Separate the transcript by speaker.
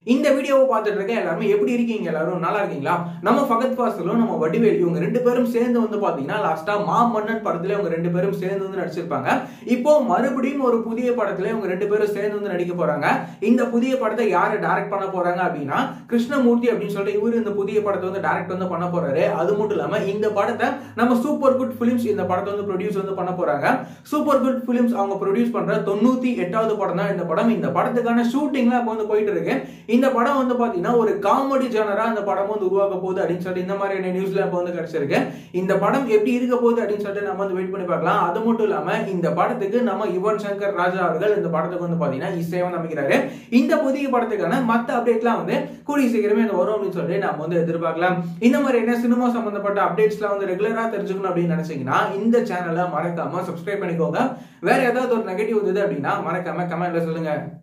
Speaker 1: இந்த வீடியோவை பார்த்துட்டு இருக்க எல்லாருமே எப்படி இருக்கீங்க எல்லாரும் நல்லா இருக்கீங்களா நம்ம ஃபகத் ஃபாசிலும் நம்ம வடிவேல் இவங்க ரெண்டு பேரும் சேர்ந்து வந்து பாத்தீங்கன்னா லாஸ்டா மா மன்னன் படத்துல இவங்க ரெண்டு பேரும் சேர்ந்து வந்து நடிச்சிருப்பாங்க இப்போ மறுபடியும் ஒரு புதிய படத்துல இவங்க ரெண்டு பேரும் சேர்ந்து வந்து நடிக்க போறாங்க இந்த புதிய படத்தை யாரு டைரக்ட் பண்ண போறாங்க அப்படின்னா கிருஷ்ணமூர்த்தி அப்படின்னு சொல்லிட்டு இவரு இந்த புதிய படத்தை வந்து டைரக்ட் வந்து பண்ண போறாரு அது மட்டும் இல்லாம இந்த படத்தை நம்ம சூப்பர் குட் பிலிம்ஸ் இந்த படத்தை வந்து ப்ரொடியூஸ் வந்து பண்ண போறாங்க சூப்பர் குட் பிலிம்ஸ் அவங்க ப்ரொடியூஸ் பண்ற தொண்ணூத்தி எட்டாவது படம் தான் இந்த படம் இந்த படத்துக்கான ஷூட்டிங்லாம் இப்போ வந்து போயிட்டு இருக்கு இந்த படம் வந்து பாத்தீங்கன்னா ஒரு காமெடி ஜானரா இந்த படம் வந்து உருவாக்க போகுது அப்படின்னு சொல்லிட்டு இந்த மாதிரியான நியூஸ்ல இப்போ வந்து கிடைச்சிருக்கு இந்த படம் எப்படி இருக்க போகுது அப்படின்னு சொல்லிட்டு நம்ம வந்து வெயிட் பண்ணி பார்க்கலாம் அது மட்டும் இல்லாம இந்த படத்துக்கு நம்ம யுவன் சங்கர் ராஜா அவர்கள் இந்த படத்துக்கு வந்து பாத்தீங்கன்னா இசையை வந்து அமைக்கிறாரு இந்த புதிய படத்துக்கான மத்த அப்டேட்லாம் வந்து கூடிய சீக்கிரமே இந்த வரும் அப்படின்னு சொல்லிட்டு நம்ம வந்து எதிர்பார்க்கலாம் இந்த மாதிரி என்ன சினிமா சம்பந்தப்பட்ட அப்டேட்ஸ்லாம் வந்து ரெகுலரா தெரிஞ்சுக்கணும் அப்படின்னு நினைச்சீங்கன்னா இந்த சேனலை மறக்காம சப்ஸ்கிரைப் பண்ணிக்கோங்க வேற ஏதாவது ஒரு நெகட்டிவ் இருந்தது அப்படின்னா மறக்காம கமெண்ட்ல சொல்லுங்க